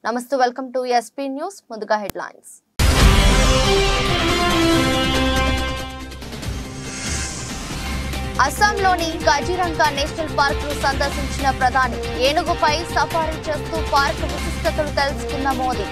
నమస్తే welcome to SP news ముందుగా headlines అస్సాంలోని కజిరంగా నేషనల్ పార్క్ ను సందర్శించిన ప్రధాని ఏనుగుపై సఫారీ చేస్తూ పార్క్ విశిష్టతలు తెలుసుకున్న మోదీ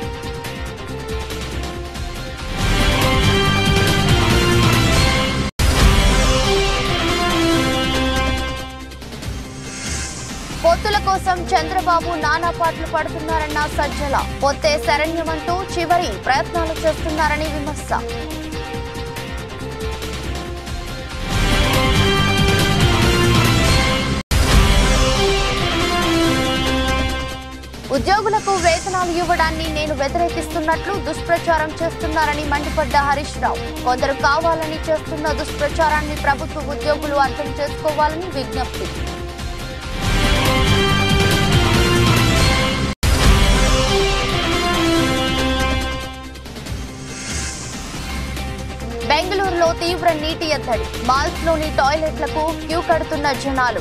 పొత్తుల కోసం చంద్రబాబు నానా పాటలు పడుతున్నారన్న సజ్జల పొత్తే శరణ్యమంటూ చివరి ప్రయత్నాలు చేస్తున్నారని విమర్శ ఉద్యోగులకు వేతనాలు ఇవ్వడాన్ని నేను వ్యతిరేకిస్తున్నట్లు దుష్ప్రచారం చేస్తున్నారని మండిపడ్డ హరీష్ రావు కొందరు కావాలని చేస్తున్న దుష్ప్రచారాన్ని ప్రభుత్వ ఉద్యోగులు అర్థం చేసుకోవాలని విజ్ఞప్తి బెంగళూరులో తీవ్ర నీటి ఎద్దడి మాల్స్ లోని టాయిలెట్లకు క్యూ కడుతున్న జనాలు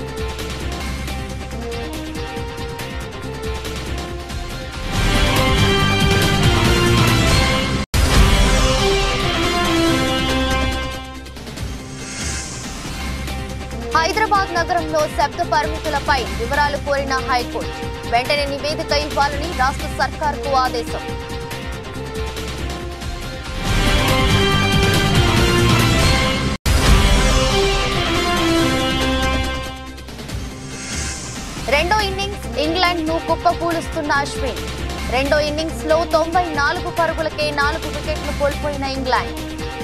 హైదరాబాద్ నగరంలో శబ్ద పరిమితులపై వివరాలు కోరిన హైకోర్టు వెంటనే నివేదిక ఇవ్వాలని రాష్ట్ర సర్కార్కు ఆదేశం రెండో ఇన్నింగ్స్ ఇంగ్లాండ్ ను కుప్పకూలుస్తున్న అశ్విన్ రెండో ఇన్నింగ్స్ లో తొంభై నాలుగు పరుగులకే నాలుగు వికెట్లు కోల్పోయిన ఇంగ్లాండ్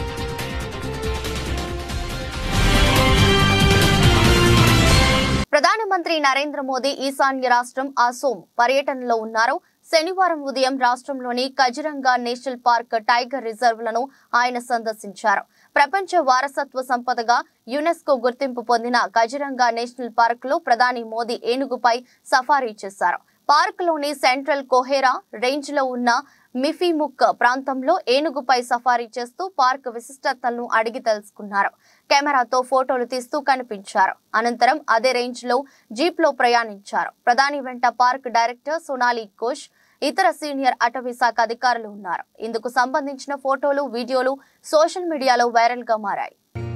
ప్రధానమంత్రి నరేంద్ర మోదీ ఈశాన్య రాష్ట్రం అసోం పర్యటనలో ఉన్నారు శనివారం ఉదయం రాష్ట్రంలోని కజిరంగా నేషనల్ పార్క్ టైగర్ రిజర్వ్లను ఆయన సందర్శించారు ప్రపంచ వారసత్వ సంపదగా యునెస్కో గుర్తింపు పొందిన కజిరంగా నేషనల్ పార్క్ లో ప్రధాని మోదీ ఏనుగుపై సఫారీ చేశారు పార్క్ లోని సెంట్రల్ కోహేరా రేంజ్ లో ఉన్న మిఫీముక్ ప్రాంతంలో ఏనుగుపై సఫారీ చేస్తూ పార్క్ విశిష్టతలను అడిగి తెలుసుకున్నారు కెమెరాతో ఫోటోలు తీస్తూ కనిపించారు అనంతరం అదే రేంజ్ లో జీప్ లో ప్రయాణించారు ప్రధాని వెంట పార్క్ డైరెక్టర్ సోనాలి ఘోష్ ఇతర సీనియర్ అటవీ శాఖ అధికారులు ఉన్నారు ఇందుకు సంబంధించిన ఫోటోలు వీడియోలు సోషల్ మీడియాలో వైరల్ గా మారాయి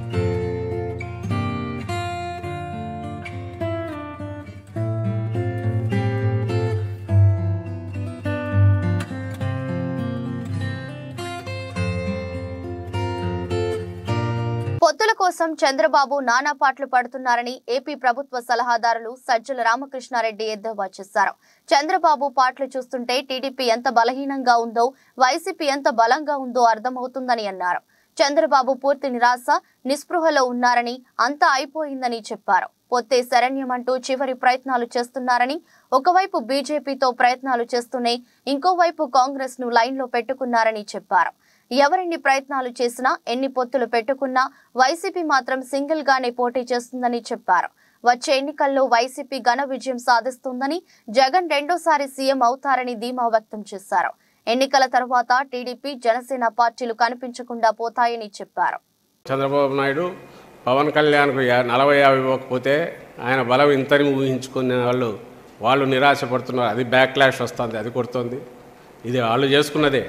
పొత్తుల కోసం చంద్రబాబు నానా పాటలు పడుతున్నారని ఏపీ ప్రభుత్వ సలహాదారులు సజ్జల రామకృష్ణారెడ్డి ఎద్దేవా చేశారు చంద్రబాబు పాటలు చూస్తుంటే టీడీపీ ఎంత బలహీనంగా ఉందో వైసీపీ ఎంత బలంగా ఉందో అర్థమవుతుందని అన్నారు చంద్రబాబు పూర్తి నిరాశ నిస్పృహలో ఉన్నారని అంతా అయిపోయిందని చెప్పారు పొత్తే శరణ్యమంటూ చివరి ప్రయత్నాలు చేస్తున్నారని ఒకవైపు బీజేపీతో ప్రయత్నాలు చేస్తూనే ఇంకోవైపు కాంగ్రెస్ ను లైన్ లో పెట్టుకున్నారని చెప్పారు ఎవరెన్ని ప్రయత్నాలు చేసినా ఎన్ని పొత్తులు పెట్టుకున్నా వైసీపీ మాత్రం సింగిల్ గానే పోటీ చేస్తుందని చెప్పారు వచ్చే ఎన్నికల్లో వైసీపీ ఘన విజయం సాధిస్తుందని జగన్ రెండోసారి సీఎం అవుతారని ధీమా వ్యక్తం చేశారు ఎన్నికల తర్వాత టీడీపీ జనసేన పార్టీలు కనిపించకుండా పోతాయని చెప్పారు చంద్రబాబు నాయుడు పవన్ కళ్యాణ్కు యా- నలభై యాభై ఇవ్వకపోతే ఆయన బలం ఇంతని ఊహించుకునే వాళ్ళు వాళ్ళు నిరాశపడుతున్నారు అది బ్యాక్ క్లాష్ వస్తుంది అది కొడుతుంది ఇది వాళ్ళు చేసుకున్నదే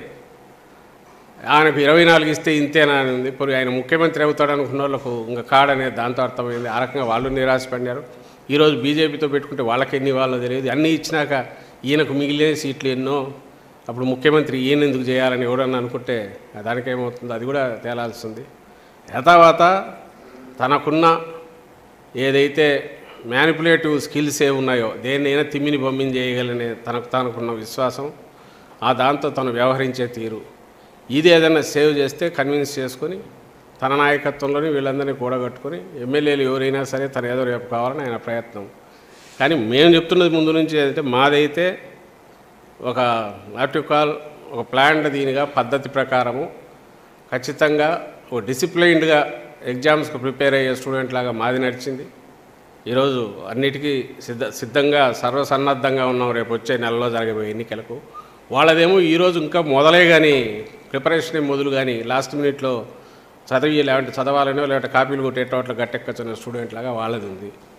ఆయనకు ఇరవై నాలుగు ఇస్తే ఇంతేనా అని ఉంది ఇప్పుడు ఆయన ముఖ్యమంత్రి అవుతాడు అనుకున్న వాళ్ళకు ఇంకా కాడనే దాంతో అర్థమైంది ఆ రకంగా వాళ్ళు నిరాశపడినారు ఈరోజు బీజేపీతో పెట్టుకుంటే వాళ్ళకి ఎన్ని వాళ్ళో తెలియదు అన్నీ ఇచ్చినాక ఈయనకు మిగిలిన సీట్లు ఎన్నో అప్పుడు ముఖ్యమంత్రి ఈయన ఎందుకు చేయాలని ఎవరన్నా అనుకుంటే దానికి ఏమవుతుందో అది కూడా తేలాల్సింది యథావాత తనకున్న ఏదైతే మ్యానిపులేటివ్ స్కిల్స్ ఏ ఉన్నాయో దేన్నైనా తిమ్మిని బొమ్మిని చేయగలనే తనకు తనకున్న విశ్వాసం ఆ దాంతో తను వ్యవహరించే తీరు ఇది ఏదైనా సేవ్ చేస్తే కన్విన్స్ చేసుకొని తన నాయకత్వంలోని వీళ్ళందరినీ కూడగట్టుకొని ఎమ్మెల్యేలు ఎవరైనా సరే తన ఏదో రేపు కావాలని ఆయన ప్రయత్నం కానీ మేము చెప్తున్నది ముందు నుంచి ఏంటంటే మాదైతే ఒక నాటికాల్ ఒక ప్లాన్డ్ దీనిగా పద్ధతి ప్రకారము ఖచ్చితంగా ఒక డిసిప్లైన్డ్గా ఎగ్జామ్స్కి ప్రిపేర్ అయ్యే స్టూడెంట్ లాగా మాది నడిచింది ఈరోజు అన్నిటికీ సిద్ధ సిద్ధంగా సర్వసన్నద్ధంగా ఉన్నాం రేపు వచ్చే నెలలో జరగబోయే ఎన్నికలకు వాళ్ళదేమో ఈరోజు ఇంకా మొదలే కానీ ప్రిపరేషన్ ఏం మొదలు కానీ లాస్ట్ మినిట్లో చదివి లేదంటే చదవాలనో లేదంటే కాపీలు కొట్టేటోట్ల గట్టెక్కచ్చిన స్టూడెంట్ లాగా వాళ్ళది ఉంది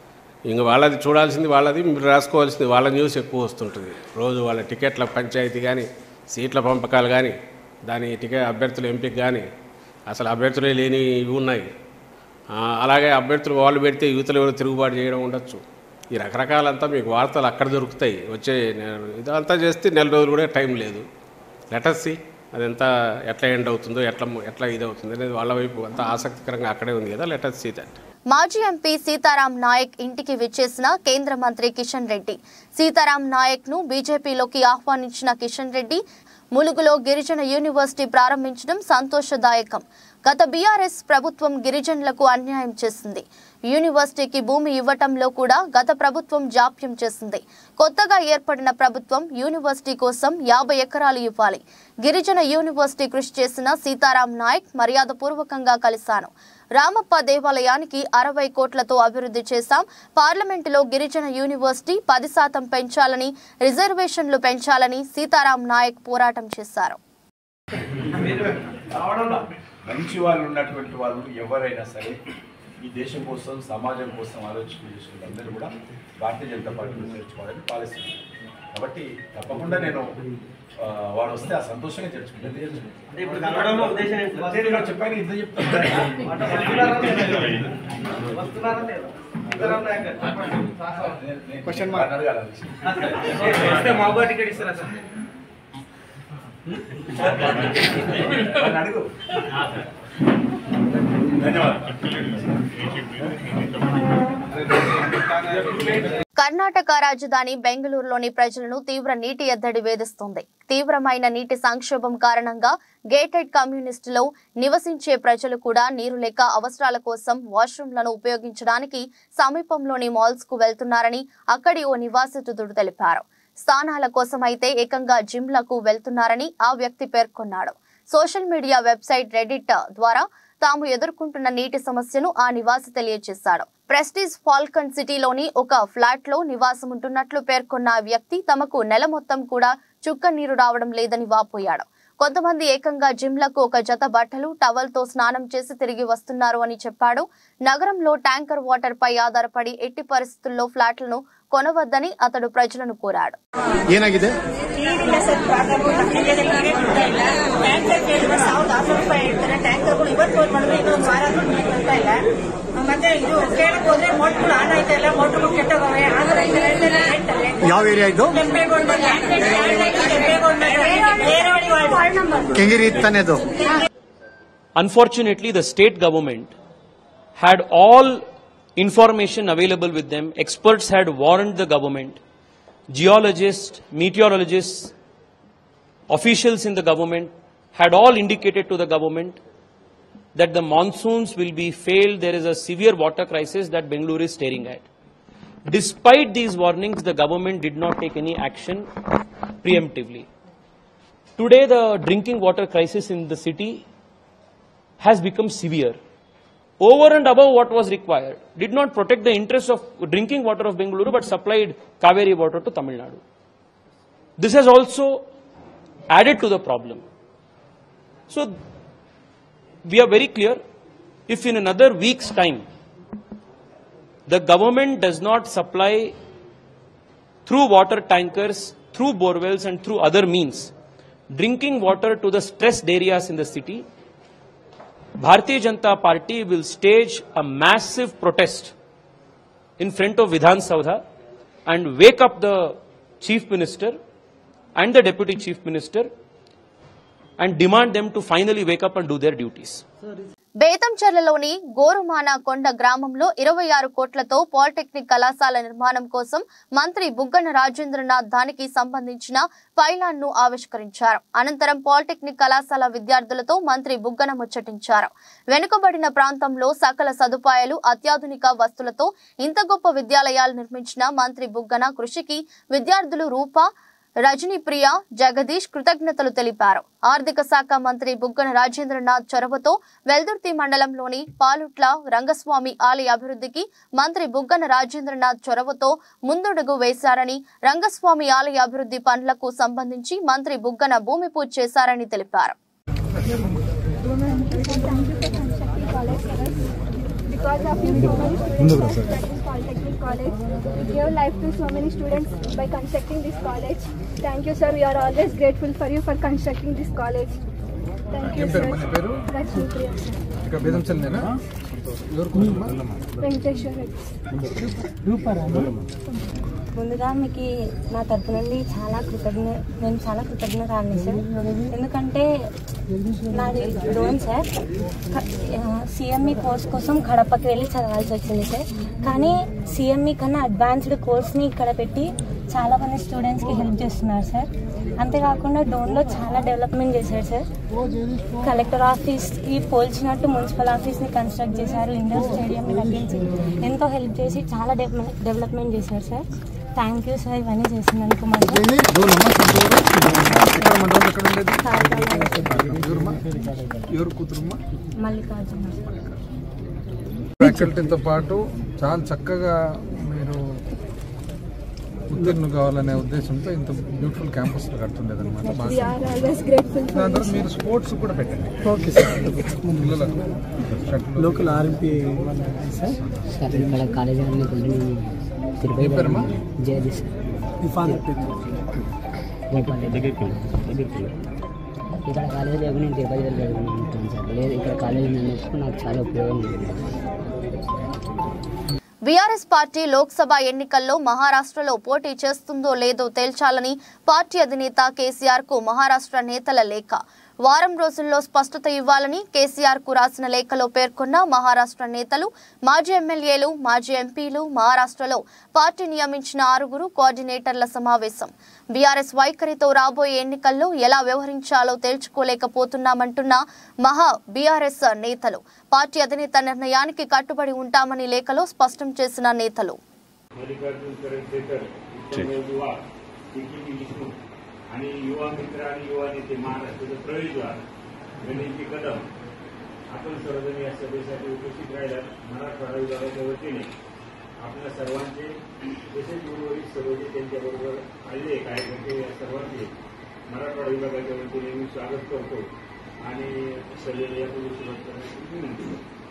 ఇంక వాళ్ళది చూడాల్సింది వాళ్ళది మీరు రాసుకోవాల్సింది వాళ్ళ న్యూస్ ఎక్కువ వస్తుంటుంది రోజు వాళ్ళ టికెట్ల పంచాయతీ కానీ సీట్ల పంపకాలు కానీ దాని టికెట్ అభ్యర్థుల ఎంపిక కానీ అసలు అభ్యర్థులే లేని ఇవి ఉన్నాయి ఆ, అలాగే అభ్యర్థులు వాళ్ళు పెడితే యువతలు ఎవరు తిరుగుబాటు చేయడం ఉండొచ్చు ఈ రకరకాలంతా మీకు వార్తలు అక్కడ దొరుకుతాయి వచ్చే నె- ఇదంతా చేస్తే నెల రోజులు కూడా టైం లేదు లెటర్సి అదంతా ఎట్లా ఎండ్ అవుతుందో ఎట్లా ఎట్లా ఇది అవుతుంది అనేది వాళ్ళ వైపు అంతా ఆసక్తికరంగా అక్కడే ఉంది కదా లెటర్స్ సీ దట్ మాజీ ఎంపీ సీతారాం నాయక్ ఇంటికి విచ్చేసిన కేంద్ర మంత్రి కిషన్ రెడ్డి సీతారాం నాయక్ ను బీజేపీలోకి ఆహ్వానించిన కిషన్ రెడ్డి ములుగులో గిరిజన యూనివర్సిటీ ప్రారంభించడం సంతోషదాయకం గత బీఆర్ఎస్ ప్రభుత్వం గిరిజనులకు అన్యాయం చేసింది యూనివర్సిటీకి భూమి ఇవ్వటంలో కూడా గత ప్రభుత్వం జాప్యం చేసింది కొత్తగా ఏర్పడిన ప్రభుత్వం యూనివర్సిటీ కోసం యాభై ఎకరాలు ఇవ్వాలి గిరిజన యూనివర్సిటీ కృషి చేసిన సీతారాం నాయక్ మర్యాదపూర్వకంగా కలిశాను రామప్ప దేవాలయానికి అరవై కోట్లతో అభివృద్ధి చేశాం పార్లమెంటులో గిరిజన యూనివర్సిటీ పది శాతం పెంచాలని రిజర్వేషన్లు పెంచాలని సీతారాం నాయక్ పోరాటం చేశారు మంచి వాళ్ళు ఉన్నటువంటి వాళ్ళు ఎవరైనా సరే ఈ దేశం కోసం సమాజం కోసం ఆలోచన చేసిన అందరూ కూడా భారతీయ జనతా పార్టీలో చేర్చుకోవాలని పాలసీ ఉంది. కాబట్టి తప్పకుండా నేను ఆ, వాడు వస్తే ఆ సంతోషంగా చేర్చుకుంటాను అంటే ఇప్పుడు కలవడంలో ఉద్దేశం ఏంటి సార్? చెప్పాను ఇద్దరు చెప్తాను వస్తున్నారా లేదా? ఇద్దరం లేక చెప్పండి. క్వశ్చన్ మార్క్ అడగాలి వస్తే మహబూబా టికెట్ ఇస్తారా సార్ వాడిని అడుగు ధన్యవాదాలు కర్ణాటక రాజధాని బెంగళూరులోని ప్రజలను తీవ్ర నీటి ఎద్దడి వేధిస్తుంది తీవ్రమైన నీటి సంక్షోభం కారణంగా గేటెడ్ కమ్యూనిస్టులో నివసించే ప్రజలు కూడా నీరు లేక అవసరాల కోసం వాష్రూమ్లను ఉపయోగించడానికి సమీపంలోని మాల్స్ కు వెళ్తున్నారని అక్కడి ఓ నివాసితుడు తెలిపారు స్థానాల కోసం అయితే ఏకంగా జిమ్లకు వెళ్తున్నారని ఆ వ్యక్తి పేర్కొన్నాడు సోషల్ మీడియా వెబ్సైట్ రెడిట్ ద్వారా తాము ఎదుర్కొంటున్న నీటి సమస్యను ఆ నివాసి తెలియజేశాడు ప్రెస్టీజ్ ఫాల్కన్ సిటీలోని ఒక ఫ్లాట్ లో నివాసం ఉంటున్నట్లు పేర్కొన్న ఆ వ్యక్తి తమకు నెల మొత్తం కూడా చుక్క నీరు రావడం లేదని వాపోయాడు కొంతమంది ఏకంగా జిమ్లకు ఒక జత బట్టలు టవల్ తో స్నానం చేసి తిరిగి వస్తున్నారు అని చెప్పాడు నగరంలో ట్యాంకర్ వాటర్ పై ఆధారపడి ఎట్టి పరిస్థితుల్లో ఫ్లాట్లను కొనవద్దని అతడు ప్రజలను కోరాడు ಏನಾಗಿದೆ ನೀರಿಲ್ಲ ಸರ್ ಪ್ರಾಬ್ಲಮ್ ನಮಗೆ ನೀರೇ ಕೊಡ್ತಾ ಇಲ್ಲ ಟ್ಯಾಂಕರ್ ಕೇಳಿದ್ರೆ ಸಾವಿರದ ಆರ್ನೂರು ರೂಪಾಯಿ ಹೇಳ್ತಾರೆ ಟ್ಯಾಂಕರ್ಗಳು ಇವತ್ತು ಫೋನ್ ಮಾಡಿದ್ರೆ ಇನ್ನೊಂದು ವಾರ ಆದ್ರೂ ನೀರು ಬರ್ತಾ ಇಲ್ಲ ಮತ್ತೆ ಇದು ಕೇಳಕ್ ಹೋದ್ರೆ ಮೋಟ್ರ್ಗಳು ಆನ್ ಆಯ್ತಾ ಇಲ್ಲ ಮೋಟ್ರ್ಗಳು ಕೆಟ್ಟೋಗವೆ ಆದ್ರೆ ಇದು ಹೇಳ್ತಾರೆ ಹೇಳ್ತಾರೆ ಯಾವ ಏರಿಯಾ ಇದು ಕೆಂಪೇಗೌಡ ಕೆಂಪೇಗೌಡ ನೇರವಾಡಿ ವಾರ್ಡ್ ನಂಬರ್ ಕೆಂಗಿರಿ ತಾನೇ ಅದು Unfortunately, the state government had all information available with them. Experts had warned the government. Geologists, meteorologists, officials in the government had all indicated to the government that the monsoons will be failed. There is a severe water crisis that Bangalore is staring at. Despite these warnings, the government did not take any action preemptively. Today, the drinking water crisis in the city has become severe. Over and above what was required, did not protect the interests of drinking water of Bengaluru but supplied Kaveri water to Tamil Nadu. This has also added to the problem. So, we are very clear if in another week's time the government does not supply through water tankers, through borewells, and through other means drinking water to the stressed areas in the city, Bharatiya Janata Party will stage a massive protest in front of Vidhan Saudha and wake up the Chief Minister and the Deputy Chief Minister and demand them to finally wake up and do their duties. బేతంచెర్లలోని గోరుమాన కొండ గ్రామంలో ఇరవై ఆరు కోట్లతో polytechnic కళాశాల నిర్మాణం కోసం మంత్రి బుగ్గన రాజేంద్రనాథ్ దానికి సంబంధించిన పైలాన్ ను ఆవిష్కరించారు అనంతరం పాలిటెక్నిక్ కళాశాల విద్యార్థులతో మంత్రి బుగ్గన ముచ్చటించారు వెనుకబడిన ప్రాంతంలో సకల సదుపాయాలు అత్యాధునిక వస్తువులతో ఇంత గొప్ప విద్యాలయాలు నిర్మించిన మంత్రి బుగ్గన కృషికి విద్యార్థులు రూప రజనీప్రియ జగదీష్ కృతజ్ఞతలు తెలిపారు ఆర్థిక శాఖ మంత్రి బుగ్గన రాజేంద్రనాథ్ చొరవతో వెల్దుర్తి మండలంలోని పాలుట్ల రంగస్వామి ఆలయ అభివృద్ధికి మంత్రి బుగ్గన రాజేంద్రనాథ్ చొరవతో ముందడుగు వేశారని రంగస్వామి ఆలయ అభివృద్ధి పనులకు సంబంధించి మంత్రి బుగ్గన భూమి పూజ చేశారని తెలిపారు because of you so many students are studying polytechnic college. He gave life to so many students by constructing this college. Thank you, sir. We are always grateful for you for constructing this college. Thank you, ఏం sir. పేరు మన పేరు Lakshmi Priya, sir. ఇక్కడ బేదంచల్నేనా ఎవరు కుటుంబం Venkateshwar Reddy. ముందుగా మీకు నా తరపు నుండి చాలా కృతజ్ఞ నేను చాలా కృతజ్ఞరాన్ని సార్ ఎందుకంటే నాది లోన్ సార్ సిఎంఈ కోర్స్ కోసం కడపకి వెళ్ళి చదవాల్సి వచ్చింది సార్ కానీ సిఎంఈ కన్నా అడ్వాన్స్డ్ కోర్స్ని ఇక్కడ పెట్టి చాలా మంది స్టూడెంట్స్కి హెల్ప్ చేస్తున్నారు సార్ అంతేకాకుండా డోన్లో చాలా డెవలప్మెంట్ చేశారు సార్ కలెక్టర్ ఆఫీస్కి పోల్చినట్టు మున్సిపల్ ఆఫీస్ని కన్స్ట్రక్ట్ చేశారు ఇండోర్ స్టేడియం తగ్గించి ఎంతో హెల్ప్ చేసి చాలా డెవలప్ డెవలప్మెంట్ చేశారు సార్ థ్యాంక్ యూ సార్ ఇవన్నీ చేసినందుకు మాకు ఏంది డోలమ్మా సొంత ఊరు ఇక్కడ మన డోలు ఎక్కడ ఉండేది ఎవరమ్మా ఎవరు కూతురుమ్మా మల్లికార్జున ఫ్యాకల్టీతో పాటు చాలా చక్కగా మీరు ఉత్తీర్ణులు కావాలనే ఉద్దేశంతో ఇంత బ్యూటిఫుల్ క్యాంపస్ కడుతుండేది అనమాట We బాగా are always grateful for దాని you. తర్వాత మీరు స్పోర్ట్స్ కూడా పెట్టండి ఓకే సార్ పిల్లలకు shuttle local RMP sir sir ఇక్కడ కాలేజీ అన్ని కొన్ని తిరుపతి ఏం పేరమ్మా? జయది సార్ మీ ఫాదర్ పేరు గోపాల్ రెడ్డి ఇక్కడ కాలేజీ లేకుండా నేను తిరుపతి వెళ్ళి ఉంటాను సార్ లేదు ఇక్కడ కాలేజీ ఉన్నందుకు నాకు చాలా ఉపయోగం ఉంది బీఆర్ఎస్ పార్టీ లోక్సభ ఎన్నికల్లో మహారాష్ట్రలో పోటీ చేస్తుందో లేదో తేల్చాలని పార్టీ అధినేత కేసీఆర్ కు మహారాష్ట్ర నేతల లేఖ వారం రోజుల్లో స్పష్టత ఇవ్వాలని కేసీఆర్ కు రాసిన లేఖలో పేర్కొన్న మహారాష్ట్ర నేతలు మాజీ ఎమ్మెల్యేలు మాజీ ఎంపీలు మహారాష్ట్రలో పార్టీ నియమించిన ఆరుగురు కోఆర్డినేటర్ల సమావేశం బీఆర్ఎస్ వైఖరితో రాబోయే ఎన్నికల్లో ఎలా వ్యవహరించాలో తేల్చుకోలేకపోతున్నామంటున్న మహా బీఆర్ఎస్ నేతలు పార్టీ అధినేత నిర్ణయానికి కట్టుబడి ఉంటామని లేఖలో స్పష్టం చేసిన నేతలు मल्लिकार्जुन खरडसेकर विठ्ठल युवा विकी देशमुख आणि युवा मित्र आणि युवा नेते महाराष्ट्राचे प्रवेशद्वार गणेशजी कदम आपण सर्वजण या सभेसाठी उपस्थित राहिल्यात मराठवाडा विभागाच्या वतीने आपल्या सर्वांचे तसेच उर्वरित सर्व जे त्यांच्याबरोबर आलेले कार्यकर्ते या सर्वांचे मराठवाडा विभागाच्या वतीने मी स्वागत करतो आणि सभेला यापूर्वी सुरुवात करण्याची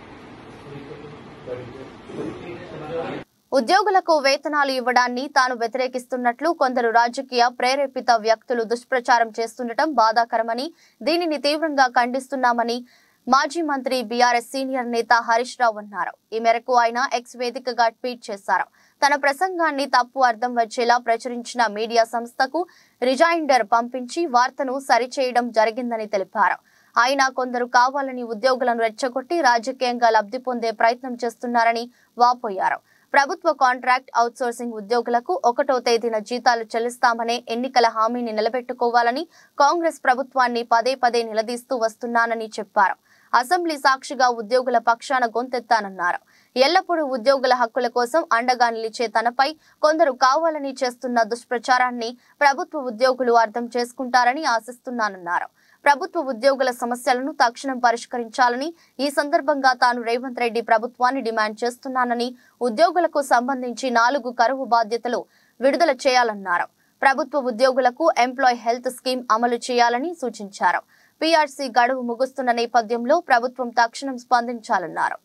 विनंती ఉద్యోగులకు వేతనాలు ఇవ్వడాన్ని తాను వ్యతిరేకిస్తున్నట్లు కొందరు రాజకీయ ప్రేరేపిత వ్యక్తులు దుష్ప్రచారం చేస్తుండటం బాధాకరమని దీనిని తీవ్రంగా ఖండిస్తున్నామని మాజీ మంత్రి బీఆర్ఎస్ సీనియర్ నేత హరీష్ రావు అన్నారు ఈ మేరకు ఆయన ఎక్స్ వేదికగా ట్వీట్ చేశారు తన ప్రసంగాన్ని తప్పు అర్థం వచ్చేలా ప్రచురించిన మీడియా సంస్థకు రిజైండర్ పంపించి వార్తను సరిచేయడం జరిగిందని తెలిపారు ఆయన కొందరు కావాలని ఉద్యోగులను రెచ్చగొట్టి రాజకీయంగా లబ్ధి పొందే ప్రయత్నం చేస్తున్నారని వాపోయారు ప్రభుత్వ కాంట్రాక్ట్ అవుట్సోర్సింగ్ ఉద్యోగులకు ఒకటో తేదీన జీతాలు చెల్లిస్తామనే ఎన్నికల హామీని నిలబెట్టుకోవాలని కాంగ్రెస్ ప్రభుత్వాన్ని పదే పదే నిలదీస్తూ వస్తున్నానని చెప్పారు అసెంబ్లీ సాక్షిగా ఉద్యోగుల పక్షాన గొంతెత్తానన్నారు ఎల్లప్పుడూ ఉద్యోగుల హక్కుల కోసం అండగా నిలిచే తనపై కొందరు కావాలని చేస్తున్న దుష్ప్రచారాన్ని ప్రభుత్వ ఉద్యోగులు అర్థం చేసుకుంటారని ఆశిస్తున్నానన్నారు ప్రభుత్వ ఉద్యోగుల సమస్యలను తక్షణం పరిష్కరించాలని ఈ సందర్భంగా తాను రేవంత్ రెడ్డి ప్రభుత్వాన్ని డిమాండ్ చేస్తున్నానని ఉద్యోగులకు సంబంధించి నాలుగు కరువు బాధ్యతలు విడుదల చేయాలన్నారు ప్రభుత్వ ఉద్యోగులకు ఎంప్లాయ్ హెల్త్ స్కీమ్ అమలు చేయాలని సూచించారు పీఆర్సీ గడువు ముగుస్తున్న నేపథ్యంలో ప్రభుత్వం తక్షణం స్పందించాలన్నారు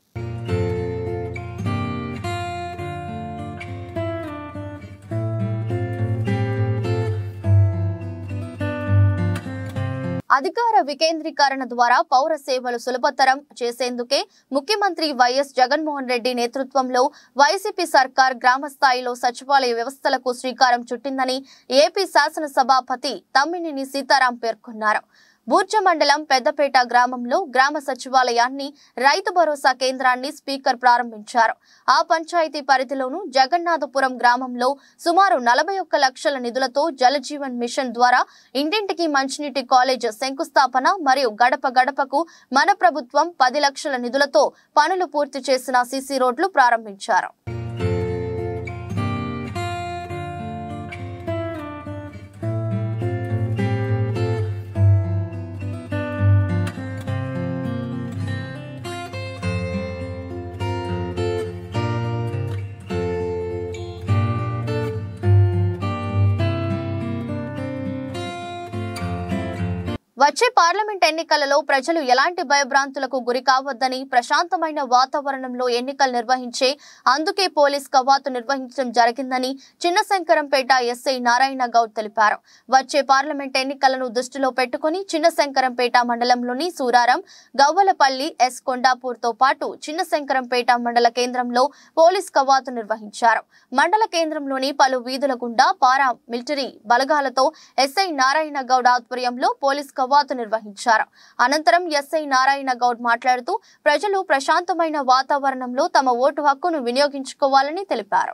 అధికార వికేంద్రీకరణ ద్వారా పౌర సేవలు సులభతరం చేసేందుకే ముఖ్యమంత్రి వైఎస్ జగన్మోహన్ రెడ్డి నేతృత్వంలో వైసీపీ సర్కార్ గ్రామ స్థాయిలో సచివాలయ వ్యవస్థలకు శ్రీకారం చుట్టిందని ఏపీ శాసనసభాపతి తమ్మినేని సీతారాం పేర్కొన్నారు బూర్జ మండలం పెద్దపేట గ్రామంలో గ్రామ సచివాలయాన్ని రైతు భరోసా కేంద్రాన్ని స్పీకర్ ప్రారంభించారు ఆ పంచాయతీ పరిధిలోను జగన్నాథపురం గ్రామంలో సుమారు నలభై ఒక్క లక్షల నిధులతో జలజీవన్ మిషన్ ద్వారా ఇంటింటికి మంచినీటి కాలేజ్ శంకుస్థాపన మరియు గడప గడపకు మన ప్రభుత్వం పది లక్షల నిధులతో పనులు పూర్తి చేసిన సీసీ రోడ్లు ప్రారంభించారు వచ్చే పార్లమెంట్ ఎన్నికలలో ప్రజలు ఎలాంటి భయభ్రాంతులకు గురి కావద్దని ప్రశాంతమైన వాతావరణంలో ఎన్నికలు నిర్వహించే అందుకే పోలీస్ కవాతు నిర్వహించడం జరిగిందని చిన్నశంకరంపేట ఎస్ఐ నారాయణ గౌడ్ తెలిపారు వచ్చే పార్లమెంట్ ఎన్నికలను దృష్టిలో పెట్టుకుని చిన్నశంకరంపేట మండలంలోని సూరారం గవ్వలపల్లి ఎస్ కొండాపూర్ తో పాటు చిన్నశంకరంపేట మండల కేంద్రంలో పోలీస్ కవాతు నిర్వహించారు మండల కేంద్రంలోని పలు వీధుల గుండా పారా మిలిటరీ బలగాలతో ఎస్ఐ నారాయణ గౌడ్ ఆధ్వర్యంలో పోలీస్ కవాతు నిర్వహించారు అనంతరం ఎస్ఐ నారాయణ గౌడ్ మాట్లాడుతూ ప్రజలు ప్రశాంతమైన వాతావరణంలో తమ ఓటు హక్కును వినియోగించుకోవాలని తెలిపారు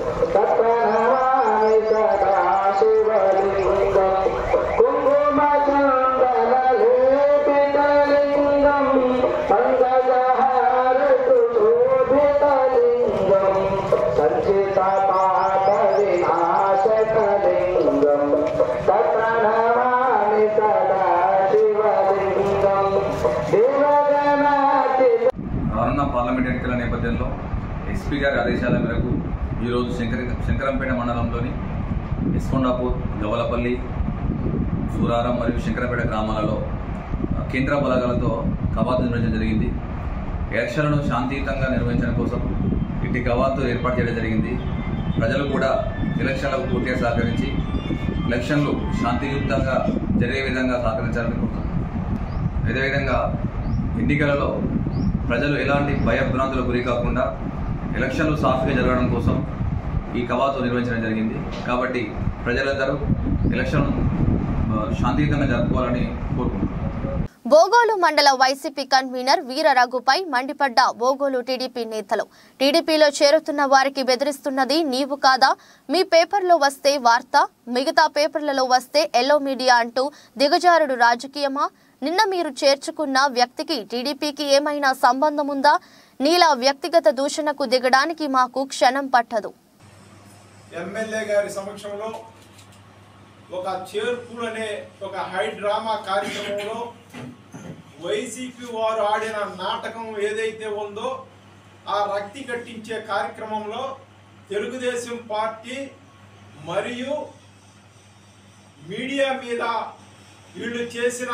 రానున్న పార్లమెంట్ ఎన్నికల నేపథ్యంలో ఎస్పీ గారి ఆదేశాల మేరకు ఈరోజు శంకర శంకరంపేట మండలంలోని ఎస్కొండాపూర్ గవలపల్లి సూరారం మరియు శంకరంపేట గ్రామాలలో కేంద్ర బలగాలతో కవాతు నిర్వహించడం జరిగింది ఎలక్షన్లను శాంతియుతంగా నిర్వహించడం కోసం ఇట్టి కవాతు ఏర్పాటు చేయడం జరిగింది ప్రజలు కూడా ఎలక్షన్లకు పూర్తిగా సహకరించి ఎలక్షన్లు శాంతియుతంగా జరిగే విధంగా సహకరించాలని కోరుతున్నాను అదేవిధంగా ఎన్నికలలో ప్రజలు ఎలాంటి భయభ్రాంతులకు గురి కాకుండా ఎలక్షన్లు సాఫీగా జరగడం కోసం ఈ కవాతు నిర్వహించడం జరిగింది కాబట్టి ప్రజలందరూ ఎలక్షన్ ఆ, శాంతియుతంగా జరుపుకోవాలని కోరుకుంటున్నాను బోగోలు మండల వైసీపీ కన్వీనర్ వీర రఘుపై మండిపడ్డ బోగోలు టీడీపీ నేతలు టీడీపీలో చేరుతున్న వారికి బెదిరిస్తున్నది నీవు కాదా మీ పేపర్లో వస్తే వార్త మిగతా పేపర్లలో వస్తే ఎల్లో మీడియా అంటూ దిగజారుడు రాజకీయమా నిన్న మీరు చేర్చుకున్న వ్యక్తికి టీడీపీకి ఏమైనా సంబంధం ఉందా నీలా వ్యక్తిగత దూషణకు దిగడానికి మాకు క్షణం పట్టదు ఎమ్మెల్యే గారి సమక్షంలో ఒక చేర్పులు అనే ఒక హై డ్రామా కార్యక్రమంలో వైసీపీ వారు ఆడిన నాటకం ఏదైతే ఉందో ఆ రక్తి కట్టించే కార్యక్రమంలో తెలుగుదేశం పార్టీ మరియు మీడియా మీద వీళ్ళు చేసిన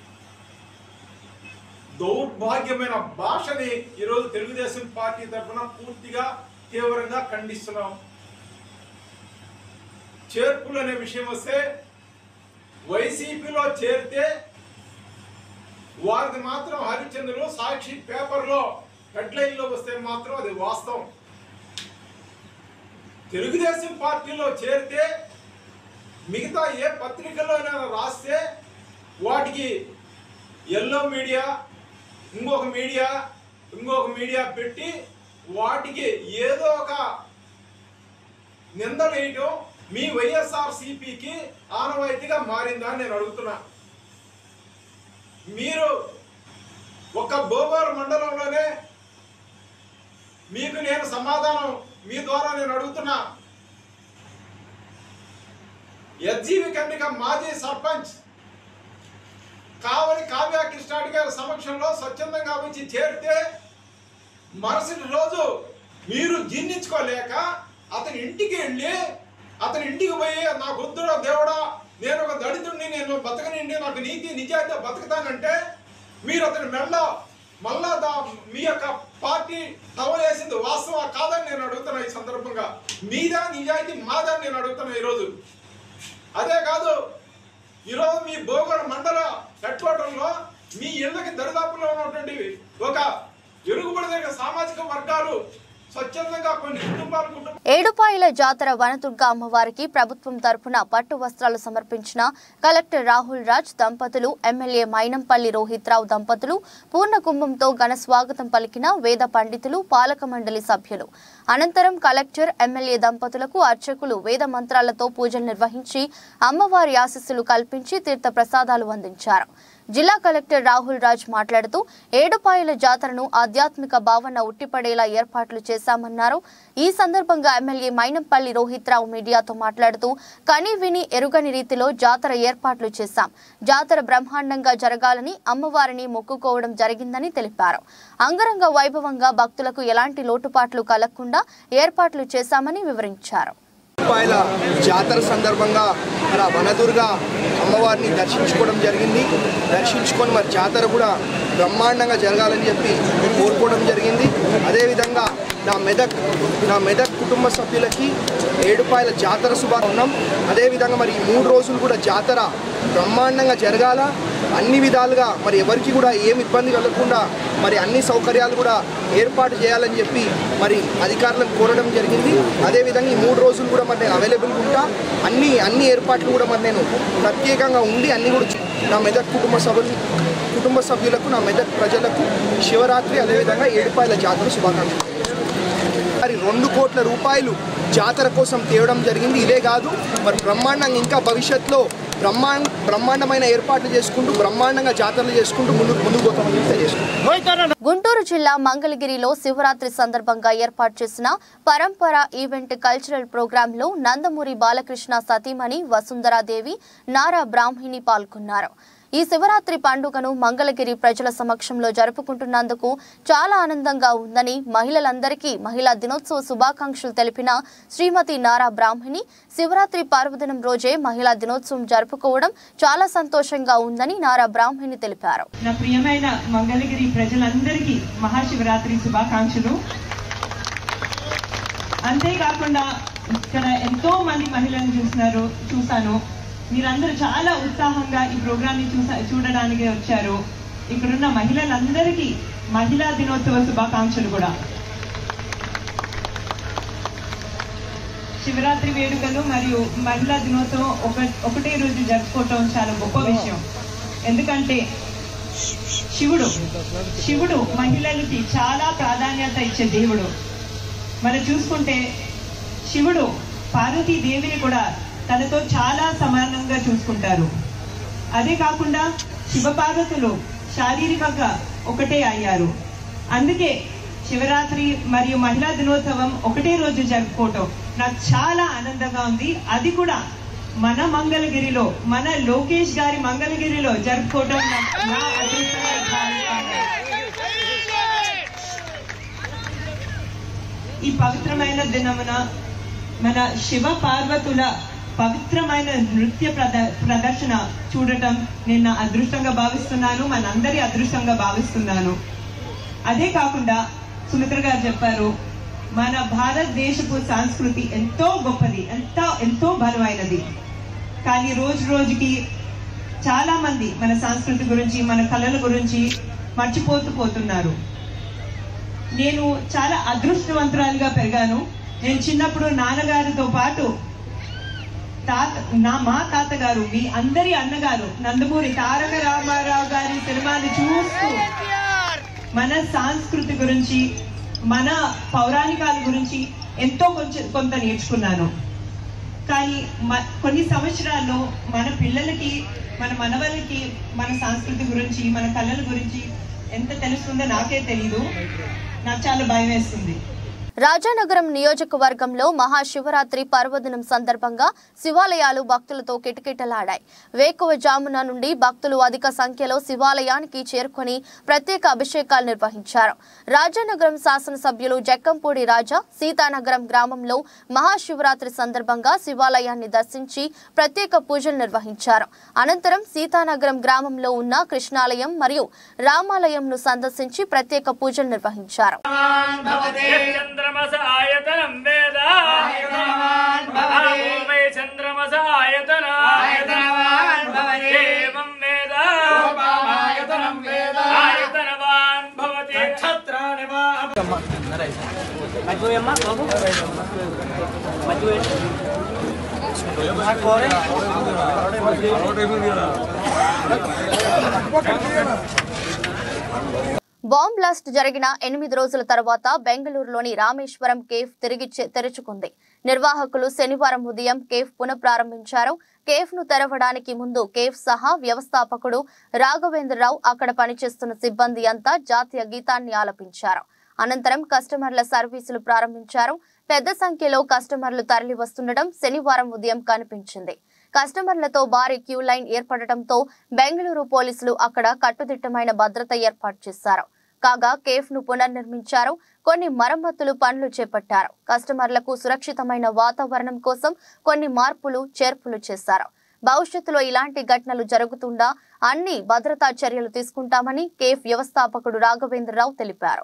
దౌర్భాగ్యమైన భాషని ఈరోజు తెలుగుదేశం పార్టీ తరఫున పూర్తిగా తీవ్రంగా ఖండిస్తున్నాం చేర్పులు అనే విషయం వస్తే వైసీపీలో చేరితే వారిది మాత్రం హరిచంద్రులు సాక్షి పేపర్లో హెడ్లైన్లో వస్తే మాత్రం అది వాస్తవం తెలుగుదేశం పార్టీలో చేరితే మిగతా ఏ పత్రికలోనైనా రాస్తే వాటికి ఎల్లో మీడియా ఇంకొక మీడియా ఇంకొక మీడియా పెట్టి వాటికి ఏదో ఒక నిందలు వేయటం మీ వైఎస్ఆర్ సిపికి ఆనవాయితీగా మారిందా అని నేను అడుగుతున్నా మీరు ఒక బోగోలు మండలంలోనే మీకు నేను సమాధానం మీ ద్వారా నేను అడుగుతున్నా ఎస్జీవి కన్నిక మాజీ సర్పంచ్ కావలి కావ్య కృష్ణాడి గారి సమక్షంలో స్వచ్ఛందంగా వచ్చి చేరితే మరుసటి రోజు మీరు జీర్ణించుకోలేక అతని ఇంటికి వెళ్ళి అతని ఇంటికి పోయి నాకు వద్దురా దేవుడా నేను ఒక దళితుడిని నేను బతకనిండి నాకు నీతి నిజాయితీ బతుకుతానంటే మీరు అతని మెల్ల మళ్ళా దా మీ యొక్క పార్టీ టవలేసింది వాస్తవం కాదని నేను అడుగుతున్నా ఈ సందర్భంగా మీదా నిజాయితీ మాదా అని నేను అడుగుతున్నా ఈరోజు అదే కాదు ఈరోజు మీ భోగోళ మండల హెడ్ క్వార్టర్లో మీ ఇళ్ళకి దరిదాపులో ఉన్నటువంటి ఒక ఎరుగుబడి సామాజిక వర్గాలు స్వచ్ఛందంగా కొన్ని కుటుంబాలు కుటుంబ ఏడుపాయల జాతర వనదుర్గ అమ్మవారికి ప్రభుత్వం తరపున పట్టు వస్త్రాలు సమర్పించిన కలెక్టర్ రాహుల్ రాజ్ దంపతులు ఎమ్మెల్యే మైనంపల్లి రోహిత్ రావు దంపతులు పూర్ణ కుంభంతో ఘన స్వాగతం పలికిన వేద పండితులు పాలక మండలి సభ్యులు అనంతరం కలెక్టర్ ఎమ్మెల్యే దంపతులకు అర్చకులు వేద మంత్రాలతో పూజలు నిర్వహించి అమ్మవారి ఆశీస్సులు కల్పించి తీర్థ ప్రసాదాలు అందించారు జిల్లా కలెక్టర్ రాహుల్ రాజ్ మాట్లాడుతూ ఏడుపాయల జాతరను ఆధ్యాత్మిక భావన ఉట్టిపడేలా ఏర్పాట్లు చేశామన్నారు ఈ సందర్భంగా ఎమ్మెల్యే మైనంపల్లి రోహిత్ రావు మీడియాతో మాట్లాడుతూ కని విని ఎరుగని రీతిలో జాతర ఏర్పాట్లు చేశాం జాతర బ్రహ్మాండంగా జరగాలని అమ్మవారిని మొక్కుకోవడం జరిగిందని తెలిపారు అంగరంగ వైభవంగా భక్తులకు ఎలాంటి లోటుపాట్లు కలగకుండా ఏర్పాట్లు చేశామని వివరించారు ఏడుపాయల జాతర సందర్భంగా మన వనదుర్గ అమ్మవారిని దర్శించుకోవడం జరిగింది దర్శించుకొని మరి జాతర కూడా బ్రహ్మాండంగా జరగాలని చెప్పి కోరుకోవడం జరిగింది అదేవిధంగా నా మెదక్ నా మెదక్ కుటుంబ సభ్యులకి ఏడుపాయల జాతర శుభా ఉన్నాం అదేవిధంగా మరి ఈ మూడు రోజులు కూడా జాతర బ్రహ్మాండంగా జరగాల అన్ని విధాలుగా మరి ఎవరికి కూడా ఏం ఇబ్బంది కలగకుండా మరి అన్ని సౌకర్యాలు కూడా ఏర్పాటు చేయాలని చెప్పి మరి అధికారులను కోరడం జరిగింది అదేవిధంగా ఈ మూడు రోజులు కూడా మరి నేను అవైలబుల్గా ఉంటా అన్ని అన్ని ఏర్పాట్లు కూడా మరి నేను ప్రత్యేకంగా ఉండి అన్ని కూడా చే- నా మెదక్ కుటుంబ సభ్యులు కుటుంబ సభ్యులకు నా మెదక్ ప్రజలకు శివరాత్రి అదేవిధంగా ఏడుపాయల జాతర శుభాకాంక్షలు మరి రెండు కోట్ల రూపాయలు జాతర కోసం తేవడం జరిగింది ఇదే కాదు మరి బ్రహ్మాండంగా ఇంకా భవిష్యత్తులో బ్రహ్మాండ బ్రహ్మాండమైన ఏర్పాట్లు చేసుకుంటూ బ్రహ్మాండంగా జాతరలు చేసుకుంటూ ముందు ముందుకు పోతామని తెలియజేసుకుంటాం గుంటూరు జిల్లా మంగళగిరిలో శివరాత్రి సందర్భంగా ఏర్పాటు చేసిన పరంపర ఈవెంట్ కల్చరల్ ప్రోగ్రామ్ లో నందమూరి బాలకృష్ణ సతీమణి వసుంధరాదేవి నారా బ్రాహ్మిణి పాల్గొన్నారు ఈ శివరాత్రి పండుగను మంగళగిరి ప్రజల సమక్షంలో జరుపుకుంటున్నందుకు చాలా ఆనందంగా ఉందని మహిళలందరికీ మహిళా దినోత్సవ శుభాకాంక్షలు తెలిపిన శ్రీమతి నారా బ్రాహ్మిణి శివరాత్రి పర్వదినం రోజే మహిళా దినోత్సవం జరుపుకోవడం చాలా సంతోషంగా ఉందని నారా బ్రాహ్మిణి తెలిపారు నా ప్రియమైన మంగళగిరి ప్రజలందరికీ మహాశివరాత్రి శుభాకాంక్షలు అంతేకాకుండా ఇక్కడ ఎంతో మంది మహిళలను చూసినారు చూశాను మీరందరూ చాలా ఉత్సాహంగా ఈ ప్రోగ్రామ్ ని చూసా చూడడానికి వచ్చారు ఇక్కడున్న మహిళలందరికీ మహిళా దినోత్సవ శుభాకాంక్షలు కూడా శివరాత్రి వేడుకలు మరియు మహిళా దినోత్సవం ఒక ఒకటే రోజు జరుపుకోవటం చాలా గొప్ప విషయం ఎందుకంటే శివుడు శివుడు మహిళలకి చాలా ప్రాధాన్యత ఇచ్చే దేవుడు మనం చూసుకుంటే శివుడు పార్వతీ దేవిని కూడా తనతో చాలా సమానంగా చూసుకుంటారు అదే కాకుండా శివపార్వతులు శారీరకంగా ఒకటే అయ్యారు అందుకే శివరాత్రి మరియు మహిళా దినోత్సవం ఒకటే రోజు జరుపుకోవటం నాకు చాలా ఆనందంగా ఉంది అది కూడా మన మంగళగిరిలో మన లోకేష్ గారి మంగళగిరిలో జరుపుకోవటం నా- నా అదృష్టంగా భావిస్తాను. ఈ పవిత్రమైన దినమున మన శివ పార్వతుల పవిత్రమైన నృత్య ప్రద ప్రదర్శన చూడటం నేను నా అదృష్టంగా భావిస్తున్నాను మనందరి అదృష్టంగా భావిస్తున్నాను అదే కాకుండా సుమిత్ర గారు చెప్పారు మన భారతదేశపు సంస్కృతి ఎంతో గొప్పది ఎంతో ఎంతో బలమైనది కానీ రోజు రోజుకి చాలా మంది మన సంస్కృతి గురించి మన కళల గురించి మర్చిపోతూ పోతున్నారు నేను చాలా అదృష్టవంతురాలుగా పెరిగాను నేను చిన్నప్పుడు నాన్నగారితో పాటు తాత నా మా తాతగారు మీ అందరి అన్నగారు నందమూరి తారక రామారావు గారి సినిమాని చూస్తూ మన సంస్కృతి గురించి మన పౌరాణికాల గురించి ఎంతో కొంచెం కొంత నేర్చుకున్నాను కానీ మ- కొన్ని సంవత్సరాల్లో మన పిల్లలకి మన మనవలకి మన సంస్కృతి గురించి మన కళల గురించి ఎంత తెలుస్తుందో నాకే తెలీదు నాకు చాలా భయం వేస్తుంది రాజానగరం నియోజకవర్గంలో మహాశివరాత్రి పర్వదినం సందర్భంగా శివాలయాలు భక్తులతో కిటకిటలాడాయి వేకువజామున నుండి భక్తులు అధిక సంఖ్యలో శివాలయానికి చేరుకొని ప్రత్యేక అభిషేకాలు నిర్వహించారు రాజానగరం శాసనసభ్యులు జక్కంపూడి రాజా సీతానగరం గ్రామంలో మహాశివరాత్రి సందర్భంగా శివాలయాన్ని దర్శించి ప్రత్యేక పూజలు నిర్వహించారు అనంతరం సీతానగరం గ్రామంలో ఉన్న కృష్ణాలయం మరియు రామాలయంను సందర్శించి ప్రత్యేక పూజలు నిర్వహించారు చంద్రమస ఆయతనం వేద భూమై చంద్రమస ఆయతన ఏవం వేద ఆయతనవాన్ భవతి నక్షత్రాణి వా బాంబ్ బ్లాస్ట్ జరిగిన ఎనిమిది రోజుల తర్వాత బెంగళూరులోని రామేశ్వరం కేఫ్ తిరిగి చె- తెరుచుకుంది నిర్వాహకులు శనివారం ఉదయం కేఫ్ పునఃప్రారంభించారు కేఫ్ ను తెరవడానికి ముందు కేఫ్ సహా వ్యవస్థాపకుడు రాఘవేంద్రరావు అక్కడ పనిచేస్తున్న సిబ్బంది అంతా జాతీయ గీతాన్ని ఆలపించారు అనంతరం కస్టమర్ల సర్వీసులు ప్రారంభించారు పెద్ద సంఖ్యలో కస్టమర్లు తరలి వస్తుండటం శనివారం ఉదయం కనిపించింది కస్టమర్లతో భారీ క్యూ లైన్ ఏర్పడటంతో బెంగళూరు పోలీసులు అక్కడ కట్టుదిట్టమైన భద్రత ఏర్పాటు చేశారు కాగా కేఫ్ ను పునర్నిర్మించారు కొన్ని మరమ్మతులు పనులు చేపట్టారు కస్టమర్లకు సురక్షితమైన వాతావరణం కోసం కొన్ని మార్పులు చేర్పులు చేశారు భవిష్యత్తులో ఇలాంటి ఘటనలు జరుగుతుండా అన్ని భద్రతా చర్యలు తీసుకుంటామని కేఫ్ వ్యవస్థాపకుడు రాఘవేంద్రరావు తెలిపారు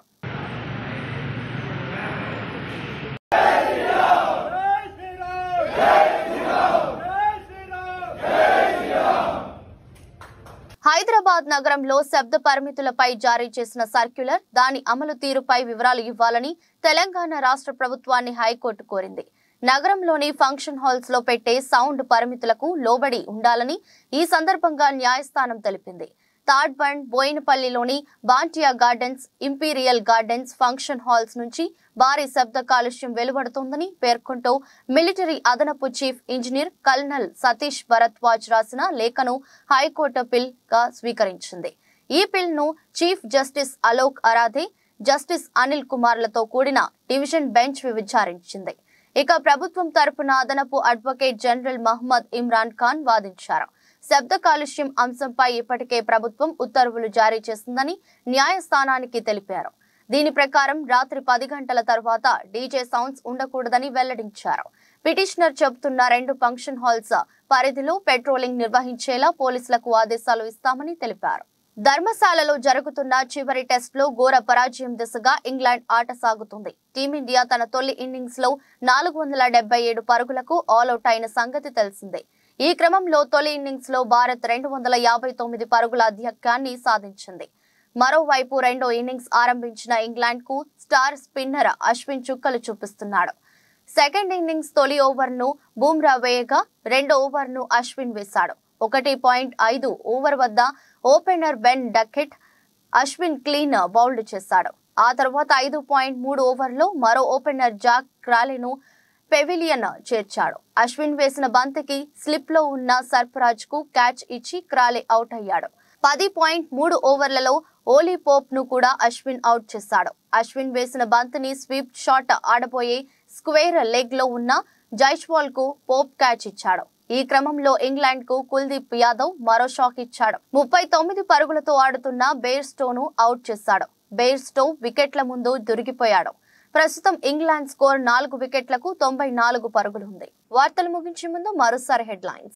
హైదరాబాద్ నగరంలో శబ్ద పరిమితులపై జారీ చేసిన సర్క్యులర్ దాని అమలు తీరుపై వివరాలు ఇవ్వాలని తెలంగాణ రాష్ట్ర ప్రభుత్వాన్ని హైకోర్టు కోరింది నగరంలోని ఫంక్షన్ హాల్స్ లో పెట్టే సౌండ్ పరిమితులకు లోబడి ఉండాలని ఈ సందర్భంగా న్యాయస్థానం తెలిపింది థర్డ్ బండ్ బోయినపల్లిలోని Bantia gardens imperial gardens function halls నుంచి భారీ శబ్ద కాలుష్యం వెలువడుతోందని పేర్కొంటూ మిలిటరీ అదనపు chief engineer colonel Satish Bharadwaj రాసిన లేఖను హైకోర్టు పిల్ గా స్వీకరించింది ఈ పిల్ ను chief justice Alok Aradhe justice Anil కుమార్లతో కూడిన డివిజన్ బెంచ్ విచారించింది ఇక ప్రభుత్వం తరపున అదనపు అడ్వకేట్ జనరల్ మహమ్మద్ ఇమ్రాన్ ఖాన్ వాదించారు శబ్ద కాలుష్యం అంశంపై ఇప్పటికే ప్రభుత్వం ఉత్తర్వులు జారీ చేసిందని న్యాయస్థానానికి తెలిపారు దీని ప్రకారం రాత్రి పది గంటల తర్వాత డీజే సౌండ్స్ ఉండకూడదని వెల్లడించారు పిటిషనర్ చెబుతున్న రెండు ఫంక్షన్ హాల్స్ పరిధిలో పెట్రోలింగ్ నిర్వహించేలా పోలీసులకు ఆదేశాలు ఇస్తామని తెలిపారు ధర్మశాలలో జరుగుతున్న చివరి టెస్ట్ లో ఘోర పరాజయం దిశగా ఇంగ్లాండ్ ఆట సాగుతుంది టీమిండియా తన తొలి ఇన్నింగ్స్ లో నాలుగు వందల డెబ్బై ఏడు పరుగులకు ఆల్అౌట్ అయిన సంగతి తెలిసిందే ఈ క్రమంలో తొలి ఇన్నింగ్స్ లో భారత్ రెండు వందల యాభై తొమ్మిది పరుగుల అధ్యక్షాన్ని సాధించింది మరోవైపు రెండో ఇన్నింగ్స్ ఆరంభించిన ఇంగ్లాండ్ కు స్టార్ స్పిన్నర్ అశ్విన్ చుక్కలు చూపిస్తున్నాడు సెకండ్ ఇన్నింగ్స్ తొలి ఓవర్ ను బూమ్రా వేయగా రెండో ఓవర్ ను అశ్విన్ వేశాడు ఒకటి పాయింట్ ఐదు ఓవర్ వద్ద opener Ben Duckett Ashwin clean bowled చేశాడు ఆ తర్వాత ఐదు పాయింట్ మూడు ఓవర్లో మరో ఓపెనర్ జాక్ క్రాలెను పెవిలియన్ చేర్చాడు అశ్విన్ వేసిన బంతికి స్లిప్ లో ఉన్న సర్ఫరాజ్ కు క్యాచ్ ఇచ్చి క్రాలే అవుట్ అయ్యాడు పది పాయింట్ మూడు ఓవర్లలో ఓలీ పోప్ ను కూడా అశ్విన్ అవుట్ చేశాడు అశ్విన్ వేసిన బంతిని స్వీప్ షాట్ ఆడబోయే స్క్వేర్ లెగ్ లో ఉన్న జైస్వాల్ కు పోప్ క్యాచ్ ఇచ్చాడు ఈ క్రమంలో ఇంగ్లాండ్ కు కుల్దీప్ యాదవ్ మరో షాక్ ఇచ్చాడు ముప్పై తొమ్మిది పరుగులతో ఆడుతున్న బేర్స్టోను అవుట్ చేశాడు బేర్స్టో వికెట్ల ముందు దొరికిపోయాడు ప్రస్తుతం ఇంగ్లాండ్ స్కోర్ నాలుగు వికెట్లకు తొంభై నాలుగు పరుగులుంది వార్తలు ముగించే ముందు మరోసారి హెడ్లైన్స్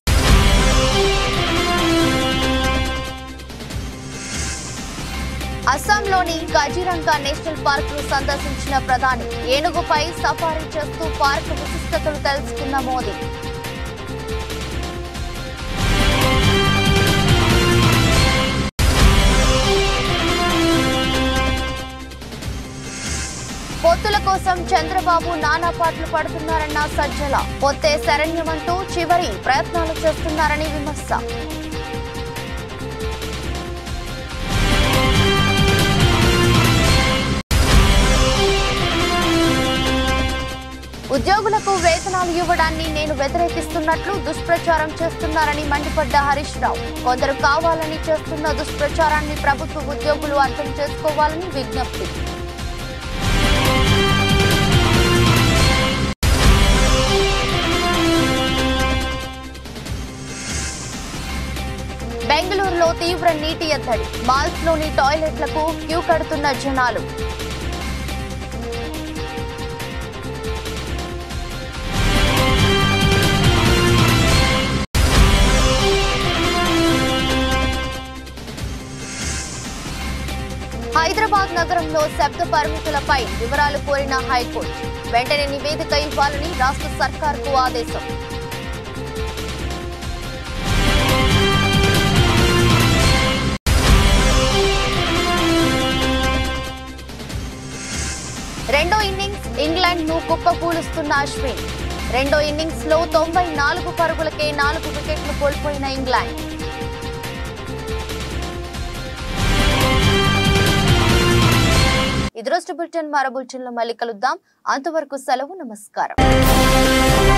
అస్సాంలోని కజిరంగా నేషనల్ పార్క్ ను సందర్శించిన ప్రధాని ఏనుగుపై సఫారీ చేస్తూ పార్క్ విశిష్టతలు తెలుసుకున్న మోదీ పొత్తుల కోసం చంద్రబాబు నానా పాటలు పడుతున్నారన్న సజ్జల పొత్తే శరణ్యమంటూ చివరి ప్రయత్నాలు చేస్తున్నారని విమర్శ ఉద్యోగులకు వేతనాలు ఇవ్వడాన్ని నేను వ్యతిరేకిస్తున్నట్లు దుష్ప్రచారం చేస్తున్నారని మండిపడ్డ హరీష్ రావు కొందరు కావాలని చేస్తున్న దుష్ప్రచారాన్ని ప్రభుత్వ ఉద్యోగులు అర్థం చేసుకోవాలని విజ్ఞప్తి బెంగళూరులో తీవ్ర నీటి ఎద్దడి మాల్స్ లోని టాయిలెట్లకు క్యూ కడుతున్న జనాలు హైదరాబాద్ నగరంలో శబ్ద పరిమితులపై వివరాలు కోరిన హైకోర్టు వెంటనే నివేదిక ఇవ్వాలని రాష్ట్ర సర్కార్కు ఆదేశం రెండో ఇన్నింగ్స్ ఇంగ్లాండ్ ను కుప్పకూలుస్తున్న అశ్విన్ రెండో ఇన్నింగ్స్ లో తొంభై నాలుగు పరుగులకే నాలుగు వికెట్లు కోల్పోయిన ఇంగ్లాండ్ ఇది రోజు బులెటిన్ మరో బులెటిన్ లో మళ్ళీ కలుద్దాం అంతవరకు సెలవు నమస్కారం